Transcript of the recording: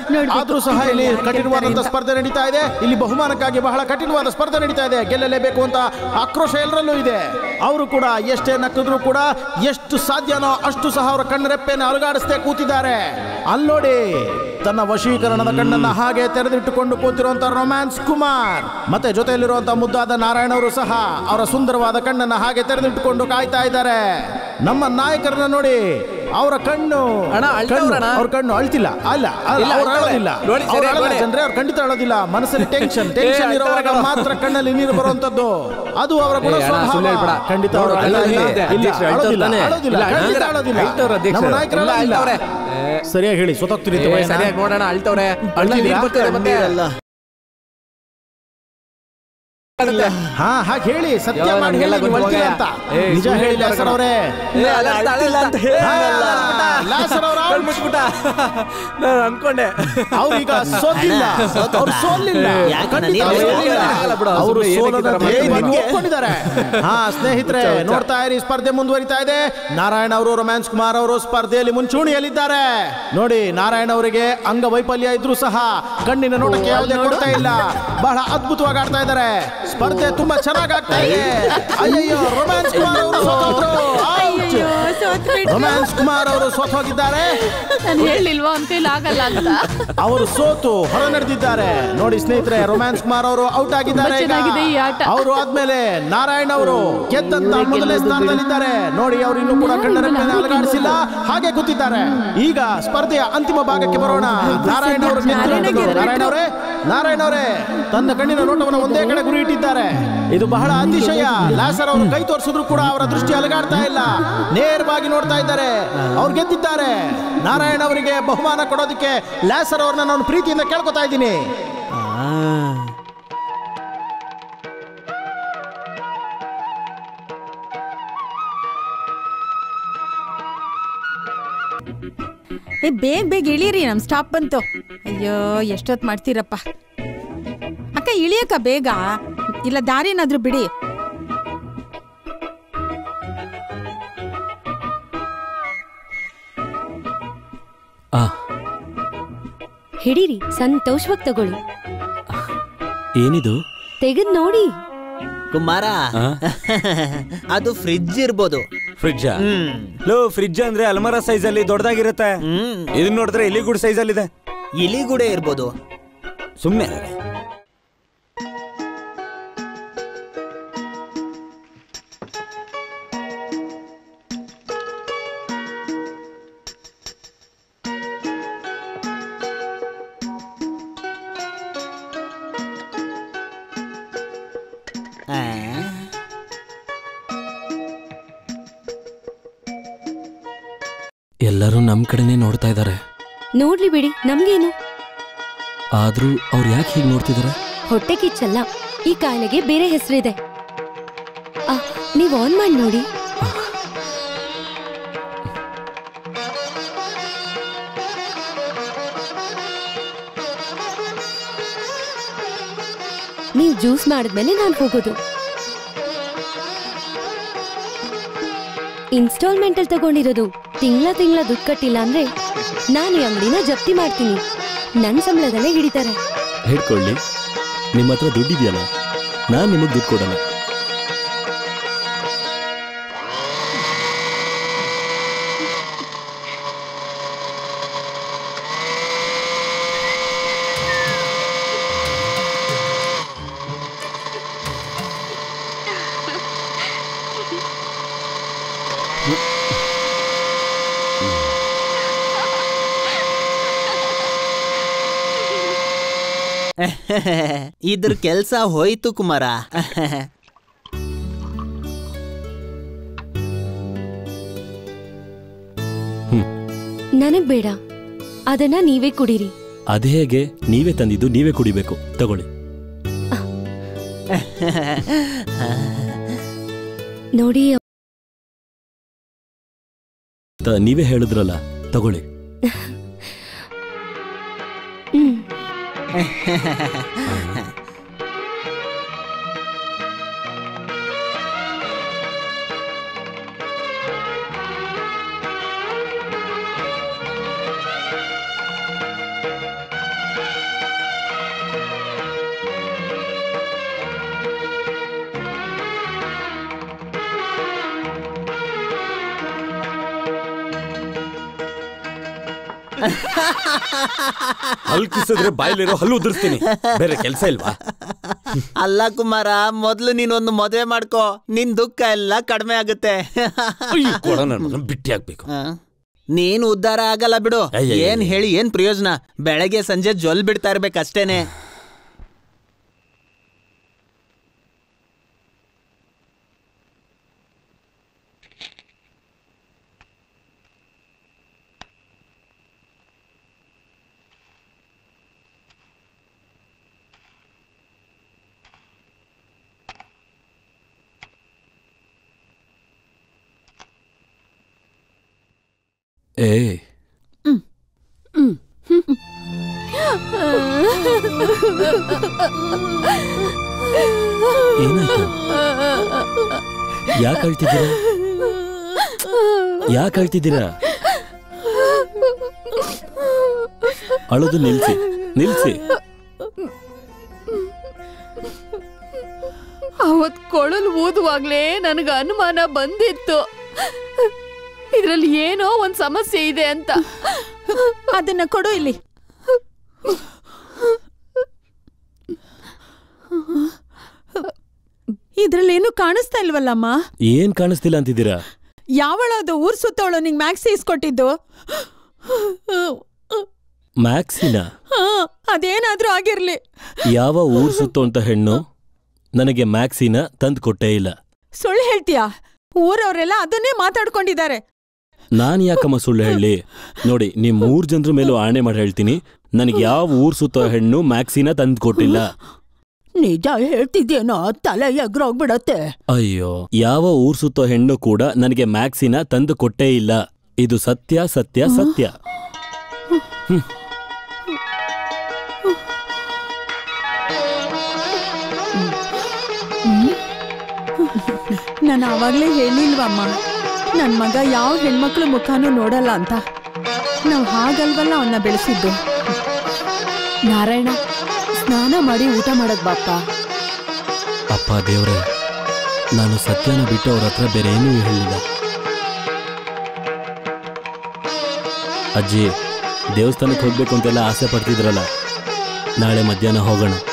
ನೋಡ್ಬೇಕು. ಆದ್ರೂ ಸಹ ಇಲ್ಲಿ ಯಾರು ಕಠಿಣವಾದಂತ ಗೆಲ್ತಾರೆ ಅಂತ. ಸ್ಪರ್ಧೆ ನಡೀತಾ ಇದೆ ಇಲ್ಲಿ ಬಹುಮಾನಕ್ಕಾಗಿ ಬಹಳ ಕಠಿಣವಾದ ಸ್ಪರ್ಧೆ ನಡೀತಾ ಇದೆ ಗೆಲ್ಲಲೇಬೇಕು ಅಂತ ಆಕ್ರೋಶ ಎಲ್ಲರಲ್ಲೂ ಇದೆ ಅವರು ಕೂಡ ಎಷ್ಟೇ ನಕ್ಕಿದ್ರು ಕೂಡ ಎಷ್ಟು ಸಾಧ್ಯನೋ ಅಷ್ಟು ಸಹ ಅವರ ಕಣ್ಣರೆಪ್ಪೆಯನ್ನು ಅಲುಗಾಡಿಸದೆ ಕೂತಿದ್ದಾರೆ ಅಲ್ಲಿ ನೋಡಿ ತನ್ನ ವಶೀಕರಣದ ಕಣ್ಣನ್ನ ಹಾಗೆ ತೆರೆದಿಟ್ಟುಕೊಂಡು ಕೂತಿರುವಂತ ರೊಮ್ಯಾನ್ಸ್ ಕುಮಾರ್ ಮತ್ತೆ ಜೊತೆಯಲ್ಲಿರುವಂತ ಮುದ್ದಾದ ನಾರಾಯಣ ಅವರು ಸಹ ಅವರ ಸುಂದರವಾದ ಕಣ್ಣನ್ನ ಹಾಗೆ ತೆರೆದಿಟ್ಟುಕೊಂಡು ಕಾಯ್ತಾ ಇದ್ದಾರೆ ನಮ್ಮ ನಾಯಕರನ್ನ ನೋಡಿ ಅವರ ಕಣ್ಣು ಅಣ್ಣ, ಅಳ್ತವ್ರಣ್ಣ. ಅವ್ರ ಕಣ್ಣು ಅಳ್ತಿಲ್ಲ ಅಲ್ಲ ಅಲ್ಲ, ಇಲ್ಲ, ಅವ್ರು ಅಳ್ತವ್ರೆ. ಅಳೋದಿಲ್ಲ ನೋಡಿ, ಅವ್ರು ಸರಿಯಾಗಿ ಅಳಲ್ಲ ನೋಡಿ. ಜನರೇ ಅವ್ರು ಖಂಡಿತ ಅಳೋದಿಲ್ಲ ಮನಸ್ಸಲ್ಲಿ ಟೆನ್ಷನ್ ಟೆನ್ಷನ್ ಅಳ್ತವ್ರೆ ಇರುವಾಗ ಕಣೋ. ಮಾತ್ರ ಕಣ್ಣಲ್ಲಿ ನೀರು ಬರುವಂತದ್ದು ಅದು ಅವರ ಗುಣ ಏ, ಅಣ್ಣ, ಸ್ವಭಾವ. ಸುಮ್ನೆ ಹೇಳ್ಬೇಡ. ಖಂಡಿತ ನೋಡು, ಅವ್ರು ಅಳ್ತವ್ರೆ. ಅಳೋದಿಲ್ಲ. ಇಲ್ಲ, ಅಧ್ಯಕ್ಷರು ಅಳೋದಿಲ್ಲ, ಅಳ್ತವ್ರೆ. ಅಳೋದಿಲ್ಲ, ಇಲ್ಲ, ಖಂಡಿತ ಅಳ್ತವ್ರೆ. ಅಳೋದಿಲ್ಲ. ಅಳ್ತವ್ರೆ, ಅಧ್ಯಕ್ಷರು. ನಮ್ಮ ನಾಯಕರು ಇಲ್ಲ, ಅಳೋದಿಲ್ಲ. ಅಳ್ತವ್ರೆ. ಸರಿಯಾಗಿ ಹೇಳಿ ಸೊತೋಗ್ತಿರಿ ಏ, ಸರಿಯಾಗಿ ನೋಡೋಣ ಅಳ್ತವ್ರೆ ಅಳ್ತಿದ್ದೀರಾ? ನೀರ್ ಬರ್ತಿದೆ ಮತ್ತೆ. ಹಾ ಹಾಗೆ ಹೇಳಿ ಸತ್ಯ ಯೋ, ಮಾಡಿ ನಮ್ಗೆಲ್ಲ ಹೇಳಿ ನೀವು ಗೊತ್ತು ಅಳ್ತೀರ ಹೋಗಯ್ಯ. ಅಂತ ಏ, ನಿಜ ಸುಮ್ನೆ ಹೇಳಿ ಹೇಳ್ತಾರೆ ಲಾಸರ್ ಅವರೇ ಏ, ಅಲ್ಲ, ಅಳ್ತ- ಅಳ್ತಿಲ್ಲ ಅಂತ ಹೇಳಿ. ಹಾ, ಲಾಸರ್ ಅವ್ರು out. ಕಣ್ ಮುಚ್ಬಿಟ್ಟ. ನಾನು ಅನ್ಕೊಂಡೆ ಅವ್ರೀಗ ಸೋತಿಲ್ಲ ಅವ್ರು ಸೋಲಿಲ್ಲ ಯಾಕಣ್ಣ, ಖಂಡಿತ ನೀನು ಅವ್ರು ಸೋಲಿಲ್ಲ. ಸೋಲಿಲ್ಲ. ಆಗಲ್ಲ ಬಿಡು, ಅವರು ಸುಮ್ನೆ ಸೋಲನ್ನ ಏನಕ್ಕೆ ಈ ತರ ಧೈರ್ಯವಾಗಿ ಮಾಡ್ತೀಯ? ಒಪ್ಕೊಂಡಿದ್ದಾರೆ ಹಾ ಸ್ನೇಹಿತರೆ ಹುಚ್ಚ, ಹುಚ್ಚ. ನೋಡ್ತಾ ಇರಿ ಸ್ಪರ್ಧೆ ಮುಂದುವರಿತಾ ಇದೆ ನಾರಾಯಣ ಅವರು ರೊಮ್ಯಾನ್ಸ್ ಕುಮಾರ್ ಅವರು ಸ್ಪರ್ಧೆಯಲ್ಲಿ ಮುಂಚೂಣಿಯಲ್ಲಿದ್ದಾರೆ ನೋಡಿ ನಾರಾಯಣ ಅವರಿಗೆ ಅಂಗವೈಫಲ್ಯ ಇದ್ರೂ ಸಹ ಕಣ್ಣಿನ ನೋಟಕ್ಕೆ ಯಾವುದೇ ಕೊಡ್ತಾ ಇಲ್ಲ ಬಹಳ ಅದ್ಭುತವಾಗಿ ಆಡ್ತಾ ಇದ್ದಾರೆ ಸ್ಪರ್ಧೆ ತುಂಬಾ ಚೆನ್ನಾಗಿ ಆಗ್ತಾ ಇದೆ ಅಯ್ಯಯ್ಯೋ ರೊಮ್ಯಾನ್ಸ್ ಕುಮಾರ್ ಅವರು ಸೋತೋದ್ರು ಅಯ್ಯಯ್ಯೋ, ಸೋತ್ಬಿಟ್ರು. ರೊಮ್ಯಾನ್ಸ್ ಕುಮಾರ್ ಅವರು ಸೋತ್ ಹೋಗಿದ್ದಾರೆ ನಾನು ಹೇಳಿಲ್ವಾ ಅವ್ನ ಕೈಲಿ ಆಗಲ್ಲ ಅಂತ ಅವರು ಸೋತು ಹೊರ ನಡೆದಿದ್ದಾರೆ ನೋಡಿ ಸ್ನೇಹಿತರೆ ರೊಮ್ಯಾನ್ಸ್ ಕುಮಾರ್ ಅವರು ಔಟ್ ಆಗಿದ್ದಾರೆ ತುಂಬಾ ಚೆನ್ನಾಗಿದೆ ಈ ಆಟ. ಅವರು ಆದ್ಮೇಲೆ ನಾರಾಯಣ್ ಅವರು ಗೆದ್ದಂತ ಮೊದಲನೇ ಸ್ಥಾನದಲ್ಲಿದ್ದಾರೆ ನೋಡಿ ಅವರು ಇನ್ನೂ ಕೂಡ ಕಣ್ಣರಪ್ಪನ ಅಲಗಾಡಿಸಿಲ್ಲ ಹಾಗೆ ಕೂತಿದ್ದಾರೆ ಈಗ ಸ್ಪರ್ಧೆಯ ಅಂತಿಮ ಭಾಗಕ್ಕೆ ಬರೋಣ ನಾರಾಯಣ್ ಅವರು ನಾರಾಯಣ ಗೆದ್ಬಿಟ್ರು. ನಾರಾಯಣ ಅವರೇ ನಾರಾಯಣ ಅವರೇ ತನ್ನ ಕಣ್ಣಿನ ನೋಟವನ್ನು ಒಂದೇ ಕಡೆ ಗುರಿ ಇಟ್ಟಿದ್ದಾರೆ ಇದು ಬಹಳ ಅತಿಶಯ ಲಾಸರ್ ಅವರು ಕೈ ತೋರಿಸಿದ್ರು ಕೂಡ ಅವರ ದೃಷ್ಟಿ ಅಲಗಾಡ್ತಾ ಇಲ್ಲ ನೇರವಾಗಿ ನೋಡ್ತಾ ಇದ್ದಾರೆ ಅವ್ರು ಗೆದ್ದಿದ್ದಾರೆ ನಾರಾಯಣ ಅವರಿಗೆ ಬಹುಮಾನ ಕೊಡೋದಕ್ಕೆ ಲಾಸರ್ ಅವ್ರನ್ನ ನಾನು ಪ್ರೀತಿಯಿಂದ ಕೇಳ್ಕೊತಾ ಇದ್ದೀನಿ ಏ ಬೇಗ ಬೇಗ ಇಳೀರಿ ನಮ್ ಸ್ಟಾಪ್ ಬಂತು ಅಯ್ಯೋ ಎಷ್ಟೊತ್ತು ಮಾಡ್ತೀರಪ್ಪ ಅಕ್ಕ ಇಳಿಯಕ್ಕ ಬೇಗ ಇಲ್ಲ ದಾರಿನಾದ್ರೂ ಬಿಡಿ ಆ ಹಿಡೀರಿ ಸಂತೋಷವಾಗಿ ತಗೊಳ್ಳಿ ಏನಿದು ತೆಗೆದ್ ನೋಡಿ ಕುಮಾರ ಆ? ಅದು ಫ್ರಿಡ್ಜ್ ಇರ್ಬೋದು ಫ್ರಿಡ್ಜ್ ಹ್ಮ್ ಲೋ ಫ್ರಿಡ್ಜ್ ಅಂದ್ರೆ ಅಲ್ಮರ ಸೈಜ್ ಅಲ್ಲಿ ದೊಡ್ಡದಾಗಿರುತ್ತೆ ಹ್ಮ್ ಇದನ್ನ ನೋಡಿದ್ರೆ ಇಲಿಗೂಡ್ ಸೈಜ್ ಅಲ್ಲಿ ಇದೆ ಇಲಿಗೂಡೆ ಇರ್ಬೋದು ಸುಮ್ನೆ ಆ, ಎಲ್ಲರೂ ನಮ್ ಕಡೆನೇ ನೋಡ್ತಾ ಇದ್ದಾರೆ ನೋಡ್ಲಿ ಬಿಡಿ ನಮ್ಗೇನು ಆದ್ರೂ ಅವ್ರು ಯಾಕೆ ಹೀಗೆ ನೋಡ್ತಿದಾರೆ ಹೊಟ್ಟೆ ಕಿಚ್ಚಲ್ಲ ಈ ಕಾಯಿಲೆಗೆ ಬೇರೆ ಹೆಸರಿದೆ ಆ, ನೀವ್ ಆನ್ ಮಾಡಿ ನೋಡಿ ನೀವ್ ಜ್ಯೂಸ್ ಮಾಡಿದ್ಮೇಲೆ ನಾನು ಹೋಗೋದು ಇನ್ಸ್ಟಾಲ್ಮೆಂಟ್ ಅಲ್ಲಿ ತಗೊಂಡಿರೋದು ತಿಂಗಳ ತಿಂಗಳ ದುಡ್ಡು ಕಟ್ಟಿಲ್ಲ ಅಂದ್ರೆ ನಾನು ಈ ಅಂಗಡಿನ ಜಪ್ತಿ ಮಾಡ್ತೀನಿ ನನ್ನ ಸಂಬಳದಲ್ಲೇ ಹಿಡಿತಾರೆ ಹಿಡ್ಕೊಳ್ಳಿ ನಿಮ್ಮ ಹತ್ರ ದುಡ್ಡಿದೆಯಲ್ಲ ನಾನ್ ನಿಮಗ್ ದುಡ್ಡು ಕೊಡಲ್ಲ ಇದ್ರ ಕೆಲ್ಸ ಹೋಯ್ತು ಕುಮಾರ ನನಗ್ ಬೇಡ ಅದನ್ನ ನೀವೇ ಕುಡೀರಿ ಅದ್ ಹೇಗೆ ನೀವೇ ತಂದಿದ್ದು ನೀವೇ ಕುಡಿಬೇಕು ತಗೊಳ್ಳಿ ನೋಡಿ ತ- ನೀವೇ ಹೇಳಿದ್ರಲ್ಲ ತಗೊಳ್ಳಿ ಹ್ಮ್ ಹಲ್ ಕಿಸಿದ್ರೆ ಬಾಯಲ್ಲಿರೋ ಹಲ್ಲು ಉದುರಿಸ್ತೀನಿ ಬೇರೆ ಕೆಲಸ ಇಲ್ವಾ ಅಲ್ಲ ಕುಮಾರ ಮೊದ್ಲು ನೀನೊಂದು ಮದುವೆ ಮಾಡ್ಕೋ ನಿನ್ ದುಃಖ ಎಲ್ಲ ಕಡಿಮೆ ಆಗುತ್ತೆ ಅಯ್ಯೋ ಕೊಡ ನನ್ನ ಮಗನ್ ಬಿಟ್ಟಿ ಆಗ್ಬೇಕು ಆ? ನೀನ್ ಉದ್ಧಾರ ಆಗಲ್ಲ ಬಿಡು ಅಯ್ಯಯ್ಯಯ್ಯ. ಏನ್ ಹೇಳಿ ಏನ್ ಪ್ರಯೋಜನ ಬೆಳಗ್ಗೆ ಸಂಜೆ ಜೊಲ್ ಬಿಡ್ತಾ ಇರ್ಬೇಕಷ್ಟೇನೆ ಏ ಏನಾಯ್ತು ಯಾಕೆ ಅಳ್ತಿದ್ದೀರಾ ಯಾಕೆ ಅಳ್ತಿದ್ದೀರಾ ಅಳೋದು ನಿಲ್ಸಿ ನಿಲ್ಸಿ ಅವತ್ ಕೊಳಲು ಊದುವಾಗ್ಲೇ ನನಗೆ ಅನುಮಾನ ಬಂದಿತ್ತು ಇದ್ರಲ್ಲಿ ಏನೋ ಒಂದ್ ಸಮಸ್ಯೆ ಇದೆ ಅಂತ ಅದನ್ನ ಕೊಡು ಇಲ್ಲಿ ಇದ್ರಲ್ಲಿ ಏನು ಕಾಣಿಸ್ತಾ ಇಲ್ವಲ್ಲಮ್ಮ ಏನ್ ಕಾಣಿಸ್ತಿಲ್ಲ ಅಂತಿದ್ದೀರಾ ಯಾವಳ ಅದು ಊರ್ ಸುತ್ತವಳು ನಿಂಗ್ ಮ್ಯಾಕ್ಸಿ ಇಸ್ಕೊಟ್ಟಿದ್ದು ಮ್ಯಾಕ್ಸಿನ ಹಾ, ಅದೇನಾದ್ರೂ ಆಗಿರ್ಲಿ ಯಾವ ಊರ್ ಸುತ್ತೋಂತ ಹೆಣ್ಣು ನನಗೆ ಮ್ಯಾಕ್ಸಿನ ತಂದು ಕೊಟ್ಟೇ ಇಲ್ಲ ಸುಳ್ಳು ಹೇಳ್ತೀಯಾ ಊರವ್ರೆಲ್ಲ ಅದನ್ನೇ ಮಾತಾಡ್ಕೊಂಡಿದ್ದಾರೆ ನಾನ್ ಯಾಕಮ್ಮ ಸುಳ್ಳು ಹೇಳಿ ನೋಡಿ ನಿಮ್ ಮೂರ್ ಜನರ ಮೇಲೂ ಆಣೆ ಮಾಡಿ ಹೇಳ್ತೀನಿ ನನಗೆ ಯಾವ ಊರ್ ಸುತ್ತೋ ಹೆಣ್ಣು ಮ್ಯಾಕ್ಸಿನ ತಂದು ಕೊಟ್ಟಿಲ್ಲ ನಿಜ ಹೇಳ್ತಿದ್ಯೇನೋ ತಲೆ ಎಗ್ರೋಗ್ಬಿಡತ್ತೆ ಅಯ್ಯೋ ಯಾವ ಊರ್ ಸುತ್ತೋ ಹೆಣ್ಣು ಕೂಡ ನನಗೆ ಮ್ಯಾಕ್ಸಿನ ತಂದು ಕೊಟ್ಟೇ ಇಲ್ಲ ಇದು ಸತ್ಯ ಸತ್ಯ ಸತ್ಯ ನಾನು ಆವಾಗ್ಲೇ ಹೇಳಿಲ್ವಮ್ಮ ನನ್ ಮಗ ಯಾವ ಹೆಣ್ಮಕ್ಳು ಮುಖಾನೂ ನೋಡಲ್ಲ ಅಂತ ನಾವ್ ಹಾಗಲ್ವಲ್ಲ ಅವನ್ನ ಬೆಳೆಸಿದ್ದು ನಾರಾಯಣ ಸ್ನಾನ ಮಾಡಿ ಊಟ ಮಾಡಕ್ ಬಾಪ್ಪ ಅಪ್ಪ ದೇವ್ರೆ ನಾನು ಸತ್ಯನ ಬಿಟ್ಟು ಅವ್ರ ಹತ್ರ ಬೇರೆ ಏನೂ ಹೇಳಿಲ್ಲ ಅಜ್ಜಿ ದೇವಸ್ಥಾನಕ್ಕೆ ಹೋಗ್ಬೇಕು ಅಂತೆಲ್ಲ ಆಸೆ ಪಡ್ತಿದ್ರಲ್ಲ ನಾಳೆ ಮಧ್ಯಾಹ್ನ ಹೋಗೋಣ